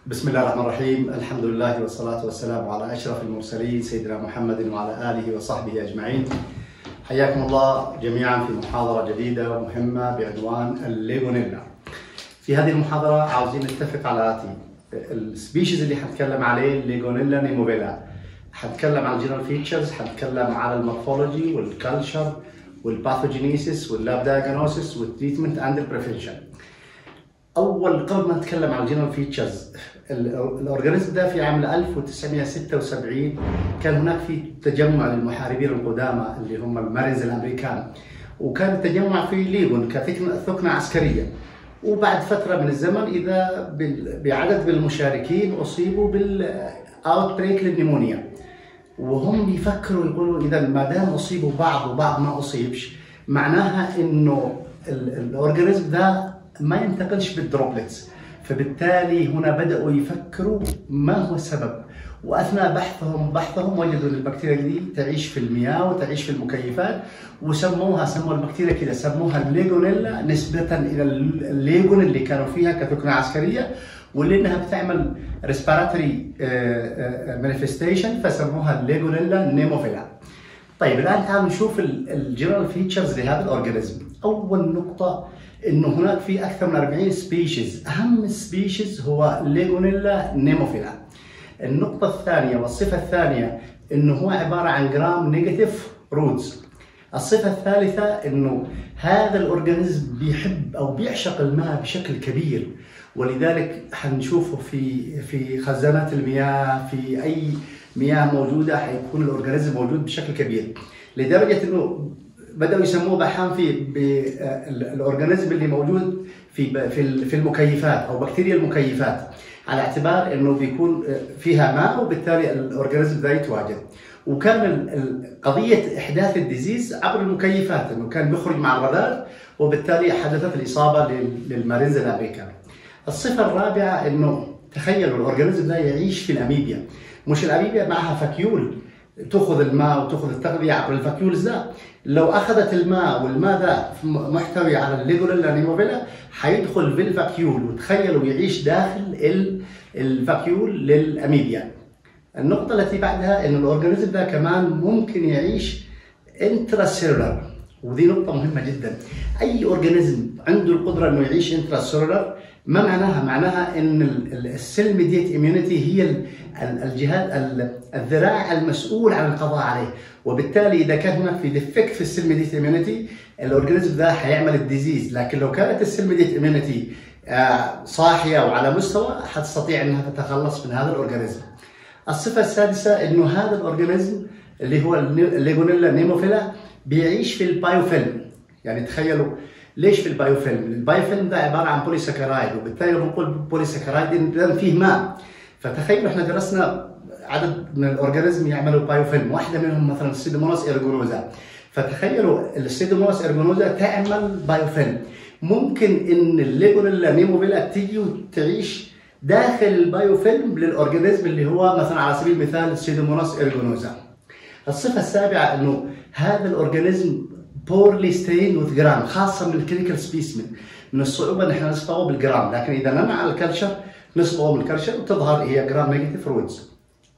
بسم الله الرحمن الرحيم الحمد لله والصلاة والسلام على أشرف المرسلين سيدنا محمد وعلى آله وصحبه أجمعين حياكم الله جميعا في محاضرة جديدة ومهمة بعنوان الليغونيلا في هذه المحاضرة عاوزين نتفق على آتي السبيشيز اللي حنتكلم عليه الليغونيلا نيموفيلا حنتكلم عن الجنرال فيتشرز حنتكلم على المورفولوجي والكالتشر والباثوجينيسيس واللاب دايجنوسيس والتريتمنت اند البريفنشن اول قبل ما نتكلم عن الجنرال فيتشرز الاورجانيزم ده في عام 1976 كان هناك في تجمع للمحاربين القدامى اللي هم المارينز الامريكان وكان التجمع في ليغون كثكنه عسكريه وبعد فتره من الزمن اذا بعدد من المشاركين اصيبوا بالاوت بريك للنيمونيا وهم يفكروا يقولوا اذا ما دام اصيبوا بعض وبعض ما اصيبش معناها انه الاورجانيزم ده ما ينتقلش بالدروبلتس فبالتالي هنا بداوا يفكروا ما هو السبب واثناء بحثهم بحثهم وجدوا ان البكتيريا دي تعيش في المياه وتعيش في المكيفات وسموها سموا البكتيريا كده سموها الليجونيلا نسبه الى الليجون اللي كانوا فيها كثكنه عسكريه واللي انها بتعمل ريسبيراتوري مانيفستيشن فسموها الليجونيلا نيموفيلا. طيب الان تعالوا نشوف الجنرال فيتشرز لهذا الاورجانيزم. اول نقطه انه هناك في اكثر من 40 سبيشيز، اهم سبيشيز هو ليجونيلا نيموفيلا. النقطة الثانية والصفة الثانية انه هو عبارة عن جرام نيجاتيف رودز. الصفة الثالثة انه هذا الاورجانيزم بيحب او بيعشق الماء بشكل كبير ولذلك حنشوفه في في خزانات المياه في اي مياه موجودة حيكون الاورجانيزم موجود بشكل كبير. لدرجة انه بدأوا يسموه بحام في الاورجانيزم اللي موجود في في المكيفات او بكتيريا المكيفات على اعتبار انه بيكون فيها ماء وبالتالي الاورجانيزم ذا يتواجد. وكان قضيه احداث الديزيز عبر المكيفات انه كان بيخرج مع الرذاذ وبالتالي حدثت الاصابه للمارينز الامريكان. الصفه الرابعه انه تخيلوا الاورجانيزم ده يعيش في الاميبيا مش الاميبيا معها فاكيول تاخذ الماء وتاخذ التغذيه عبر الفاكيولز ده لو اخذت الماء والماء ده محتوي على الليجوريلا نيموفيلا حيدخل في الفاكيول وتخيلوا يعيش داخل الفاكيول للاميبيا النقطة التي بعدها انه الاورجانيزم ده كمان ممكن يعيش انتراسيلولر ودي نقطة مهمة جدا. أي اورجانيزم عنده القدرة انه يعيش انتراسيلولر ما معناها؟ معناها ان السيل ميديت اميونيتي هي الجهاز الذراع المسؤول عن القضاء عليه، وبالتالي اذا كان هناك في ديفكت في السيل ميديت اميونيتي الاورجانيزم ده حيعمل الديزيز، لكن لو كانت السيل ميديت اميونيتي صاحية وعلى مستوى حتستطيع انها تتخلص من هذا الاورجانيزم. الصفة السادسة انه هذا الاورجانيزم اللي هو الليجونيلا نيموفيلا بيعيش في البايوفيلم يعني تخيلوا ليش في البايوفيلم؟ البايوفيلم ده عبارة عن بوليساكرايد وبالتالي لما نقول بوليساكرايد اذا فيه ماء فتخيلوا احنا درسنا عدد من الاورجانيزم يعملوا بايوفيلم واحدة منهم مثلا السيدوموناس ارجونوزا فتخيلوا السيدوموناس ارجونوزا تعمل بايوفيلم ممكن ان الليجونيلا نيموفيلا تيجي وتعيش داخل البايوفيلم للاورجانيزم اللي هو مثلا على سبيل المثال السيدوموناس ارجونوزا. الصفه السابعه انه هذا الاورجانيزم بورلي ستين وذ جرام خاصه من الكلينيكال سبيسمن من الصعوبه ان احنا نصبغه بالجرام لكن اذا نمى على الكلشر نصبغه بالكلشر وتظهر هي جرام نيجاتيف رودز.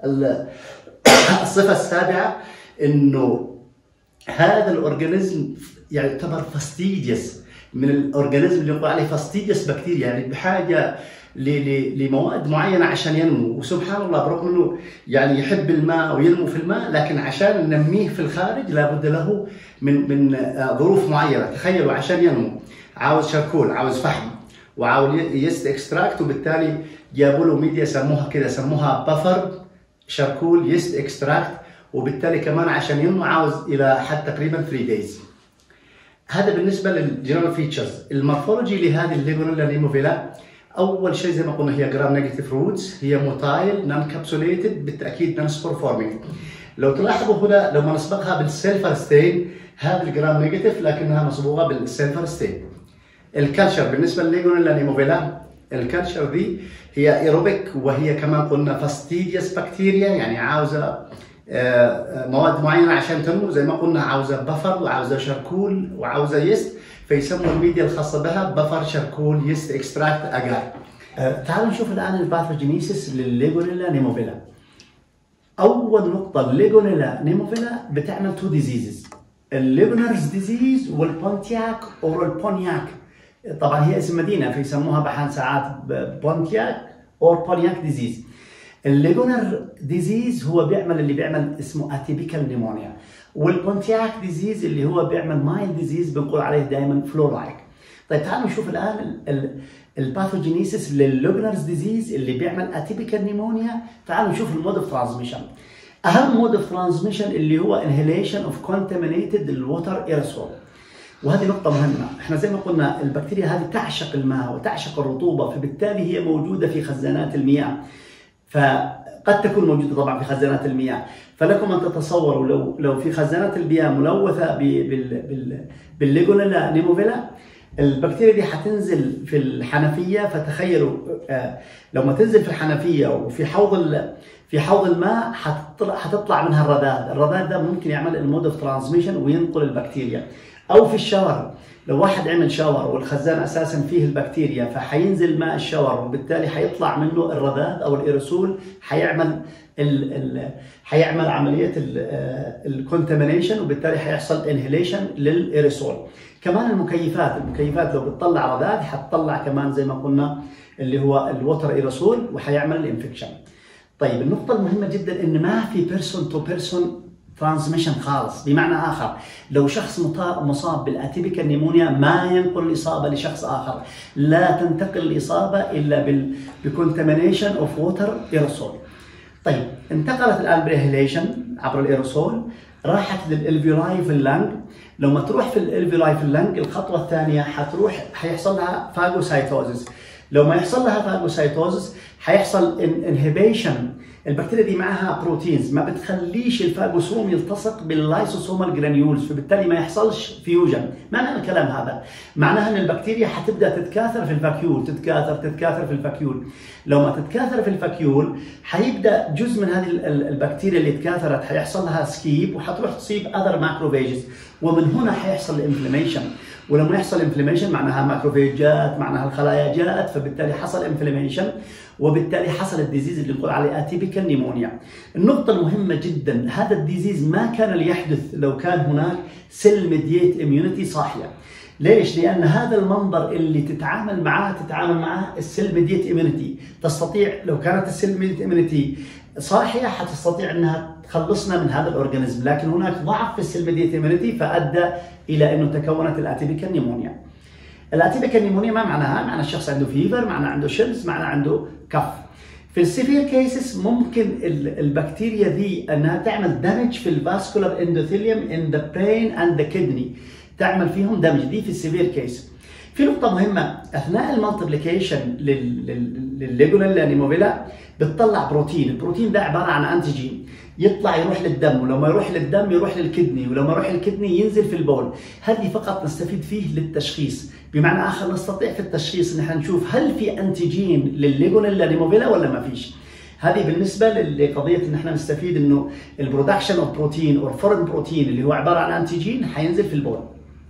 الصفه السابعه انه هذا الاورجانيزم يعتبر فاستيديوس من الاورجانيزم اللي يقول عليه فاستيديوس بكتيريا يعني بحاجه لمواد معينه عشان ينمو وسبحان الله برغم انه يعني يحب الماء وينمو في الماء لكن عشان ننميه في الخارج لابد له من من ظروف معينه تخيلوا عشان ينمو عاوز شاركول عاوز فحم وعاوز يست اكستراكت وبالتالي جابوا له ميديا سموها كده سموها بفر شاركول يست اكستراكت وبالتالي كمان عشان ينمو عاوز الى حد تقريبا 3 دايز هذا بالنسبه للجنرال فيتشرز المورفولوجي لهذه الليجونيلا نيموفيلا اول شيء زي ما قلنا هي جرام نيجاتيف روتس هي موتايل نون كابسوليتد بالتاكيد نون سبور فورمينج لو تلاحظوا هنا لما نصبغها بالسيلفر ستين هذه الجرام نيجاتيف لكنها مصبوغه بالسيلفر ستين الكالتشر بالنسبه للليجونيلا نيموفيلا الكالتشر دي هي ايروبيك وهي كمان قلنا فاستيديوس بكتيريا يعني عاوزه مواد معينه عشان تنمو زي ما قلنا عاوزه بفر وعاوزه شركول وعاوزه يست فيسموا الميديا الخاصه بها بفر شركول يست اكستراكت اجار آه، تعالوا نشوف الان الباثوجينيسيس للليجونيلا نيموفيلا اول نقطه الليجونيلا نيموفيلا بتعمل تو ديزيزز الليجونرز ديزيز والبونتياك اور البونياك طبعا هي اسم مدينه فيسموها بحال ساعات بونتياك اور بونياك ديزيز الليجونر ديزيز هو بيعمل اللي بيعمل اسمه اتيبيكال نيمونيا والبونتياك ديزيز اللي هو بيعمل مايل ديزيز بنقول عليه دائما فلو لايك طيب تعالوا نشوف الان الباثوجينيسيس لللوجنرز ديزيز اللي بيعمل اتيبيكال نيمونيا تعالوا نشوف المود اوف ترانسميشن اهم مود اوف ترانسميشن اللي هو انهيليشن اوف كونتامينيتد الووتر ايرسول وهذه نقطة مهمة، احنا زي ما قلنا البكتيريا هذه تعشق الماء وتعشق الرطوبة، فبالتالي هي موجودة في خزانات المياه. فقد تكون موجودة طبعا في خزانات المياه، فلكم ان تتصوروا لو لو في خزانات المياه ملوثة بالليجونيلا نيموفيلا البكتيريا دي حتنزل في الحنفيه فتخيلوا آه، لو ما تنزل في الحنفيه وفي حوض في حوض الماء حتطلع, حتطلع منها الرذاذ، الرذاذ ده ممكن يعمل المود اوف ترانسميشن وينقل البكتيريا او في الشاور لو واحد عمل شاور والخزان اساسا فيه البكتيريا فحينزل ماء الشاور وبالتالي حيطلع منه الرذاذ او الايروسول حيعمل ال ال حيعمل عمليه الكونتامينيشن وبالتالي حيحصل انهيليشن للايروسول كمان المكيفات المكيفات لو بتطلع رذاذ حتطلع كمان زي ما قلنا اللي هو الوتر ايروسول وحيعمل الانفكشن طيب النقطه المهمه جدا ان ما في بيرسون تو بيرسون ترانسميشن خالص بمعنى اخر لو شخص مصاب بالاتيبيكال نيمونيا ما ينقل الاصابه لشخص اخر لا تنتقل الاصابه الا بكونتامينيشن اوف ووتر ايروسول طيب انتقلت الان بريهيليشن عبر الايروسول راحت للالفيولاي في اللنج لما تروح في الالفيولاي في اللنج الخطوه الثانيه حتروح حيحصل لها فاجوسايتوزس لو ما يحصل لها فاجوسايتوزس حيحصل انهبيشن البكتيريا دي معاها بروتينز ما بتخليش الفاجوسوم يلتصق باللايسوسومال جرانيولز فبالتالي ما يحصلش فيوجن ما معنى الكلام هذا معناها ان البكتيريا حتبدا تتكاثر في الفاكيول تتكاثر تتكاثر في الفاكيول لو ما تتكاثر في الفاكيول حيبدا جزء من هذه البكتيريا اللي تكاثرت حيحصل لها سكيب وحتروح تصيب اذر ماكروفيجز ومن هنا حيحصل الانفلاميشن ولما يحصل انفلاميشن معناها ماكروفيجات معناها الخلايا جاءت فبالتالي حصل انفلاميشن وبالتالي حصل الديزيز اللي نقول عليه اتيبيكال نيمونيا. النقطة المهمة جدا هذا الديزيز ما كان ليحدث لو كان هناك سيل ميديت اميونيتي صاحية. ليش؟ لأن هذا المنظر اللي تتعامل معاه تتعامل معاه السيل ميديت اميونيتي، تستطيع لو كانت السيل ميديت اميونيتي صاحية حتستطيع انها تخلصنا من هذا الاورجانيزم، لكن هناك ضعف في السيل ميديت اميونيتي فادى الى انه تكونت الاتيبيكال نيمونيا. الاتيبيكال نيمونيا ما معناها؟ معنى الشخص عنده فيفر، معنى عنده شلز، معنى عنده كف. في السيفير كيسز ممكن البكتيريا دي انها تعمل دامج في الفاسكولار اندوثيليوم ان ذا برين اند ذا كدني تعمل فيهم دامج دي في السيفير كيس. في نقطة مهمة أثناء المالتيبليكيشن للليجونيلا نيموفيلا بتطلع بروتين، البروتين ده عبارة عن أنتيجين يطلع يروح للدم ولما يروح للدم يروح للكدني ولما يروح للكدني ينزل في البول هذه فقط نستفيد فيه للتشخيص بمعنى اخر نستطيع في التشخيص ان احنا نشوف هل في انتيجين للليجونيلا نيموفيلا ولا ما فيش هذه بالنسبه لقضيه ان احنا نستفيد انه البرودكشن اوف بروتين او فورن بروتين اللي هو عباره عن انتيجين حينزل في البول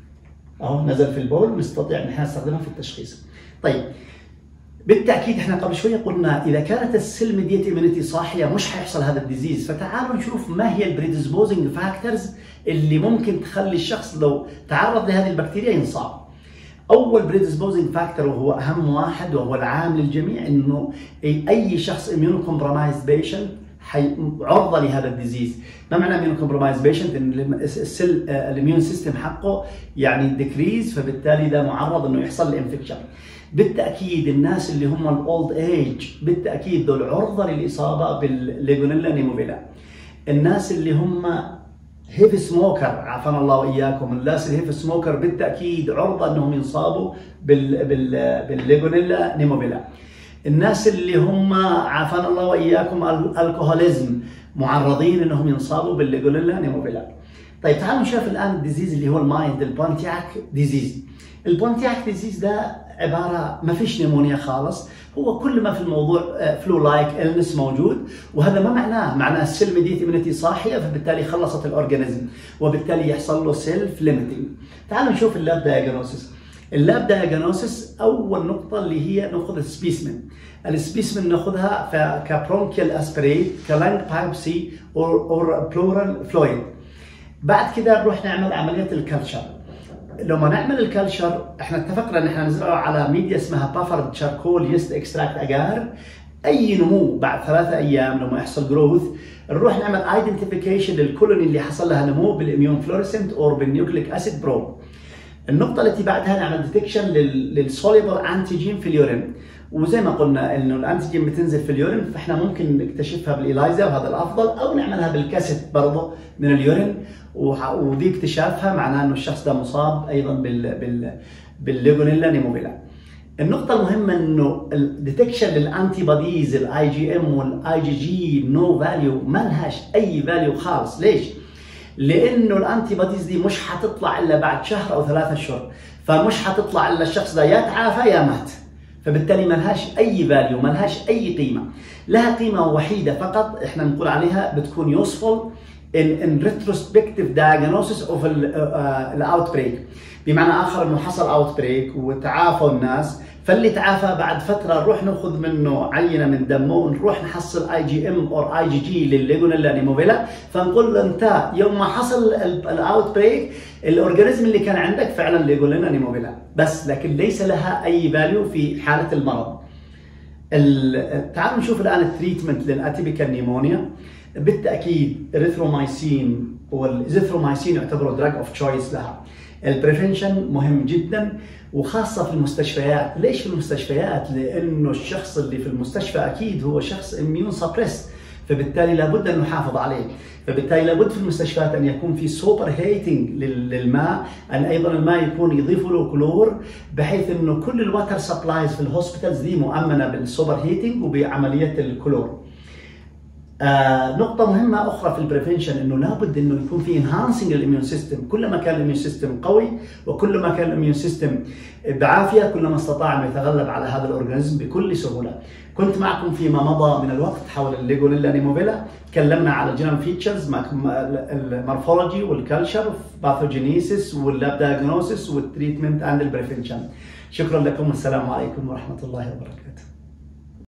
اهو نزل في البول نستطيع ان احنا نستخدمها في التشخيص طيب بالتاكيد احنا قبل شويه قلنا اذا كانت السيل ميديت اميونيتي صاحيه مش حيحصل هذا الديزيز فتعالوا نشوف ما هي البريديسبوزنج فاكتورز اللي ممكن تخلي الشخص لو تعرض لهذه البكتيريا ينصاب اول بريديسبوزنج فاكتور وهو اهم واحد وهو العام للجميع انه اي شخص اميونو كومبرومايز بيشنت عرضه لهذا الديزيز ما معنى اميون كومبرومايز بيشنت ان السيل الاميون سيستم حقه يعني ديكريز فبالتالي ده معرض انه يحصل له انفكشن بالتاكيد الناس اللي هم الاولد ايج بالتاكيد دول عرضه للاصابه بالليجونيلا نيموفيلا الناس اللي هم هيفي سموكر عافانا الله واياكم الناس الهيفي سموكر بالتاكيد عرضه انهم ينصابوا بال بال بالليجونيلا نيموفيلا الناس اللي هم عافانا الله واياكم الكحوليزم معرضين انهم ينصابوا بالليجونيلا نيموفيلا طيب تعالوا نشوف الان الديزيز اللي هو المايند البونتياك ديزيز البونتياك ديزيز ده عباره ما فيش نيمونيا خالص هو كل ما في الموضوع فلو لايك النس موجود وهذا ما معناه معناه السيل ميديت اميونيتي صاحيه فبالتالي خلصت الاورجانيزم وبالتالي يحصل له سيلف ليميتنج تعالوا نشوف اللاب دايجنوسيس اللاب دايجنوسيس اول نقطه اللي هي ناخذ السبيسمن السبيسمن ناخذها كبرونكيال اسبريت كلانج بايبسي اور بلورال فلويد بعد كده نروح نعمل عمليه الكلتشر لما نعمل الكلتشر احنا اتفقنا ان احنا نزرعه على ميديا اسمها بافر شاركول يست اكستراكت اجار اي نمو بعد ثلاثة ايام لما يحصل جروث نروح نعمل ايدنتيفيكيشن للكولوني اللي حصل لها نمو بالاميون فلوريسنت او بالنيوكليك اسيد بروب النقطة التي بعدها نعمل ديتكشن للسوليبل انتيجين في اليورين وزي ما قلنا انه الانتيجين بتنزل في اليورين فاحنا ممكن نكتشفها بالايلايزا وهذا الافضل او نعملها بالكاسيت برضه من اليورين ودي اكتشافها معناه انه الشخص ده مصاب ايضا بال بال بالليجونيلا نيموفيلا. النقطة المهمة انه الديتكشن للانتي بوديز الاي جي ام والاي جي جي نو فاليو ما لهاش اي فاليو خالص، ليش؟ لانه الانتي بوديز دي مش حتطلع الا بعد شهر او ثلاثة اشهر، فمش حتطلع الا الشخص ده يا تعافى يا مات. فبالتالي ما لهاش اي فاليو، ما لهاش اي قيمة. لها قيمة وحيدة فقط احنا نقول عليها بتكون يوسفول in, in retrospective diagnosis of الاوتبريك بمعنى اخر انه حصل اوتبريك وتعافوا الناس فاللي تعافى بعد فتره نروح ناخذ منه عينه من دمه ونروح نحصل اي جي ام او اي جي جي للليجونيلا نيموفيلا فنقول له انت يوم ما حصل الاوت بريك الاورجانيزم اللي كان عندك فعلا ليجونيلا نيموفيلا بس لكن ليس لها اي فاليو في حاله المرض. تعالوا نشوف الان التريتمنت للاتيبيكال نيمونيا بالتاكيد اريثرومايسين والازيثرومايسين يعتبروا دراج اوف تشويس لها. البريفنشن مهم جدا وخاصة في المستشفيات، ليش في المستشفيات؟ لأنه الشخص اللي في المستشفى أكيد هو شخص اميون سبريس فبالتالي لابد أن نحافظ عليه، فبالتالي لابد في المستشفيات أن يكون في سوبر هيتنج للماء، أن أيضا الماء يكون يضيفوا له كلور بحيث أنه كل الواتر سبلايز في الهوسبيتالز دي مؤمنة بالسوبر هيتنج وبعملية الكلور. آه نقطة مهمة أخرى في البريفنشن إنه لابد إنه يكون في انهانسنج للإميون سيستم، كل ما كان الإميون سيستم قوي وكل ما كان الإميون سيستم بعافية كل ما استطاع أن يتغلب على هذا الأورجانيزم بكل سهولة. كنت معكم فيما مضى من الوقت حول الليجونيلا نيموفيلا، تكلمنا على الجينوم فيتشرز المورفولوجي والكالتشر باثوجينيسيس واللاب دايجنوسيس والتريتمنت اند البريفنشن. شكرا لكم والسلام عليكم ورحمة الله وبركاته.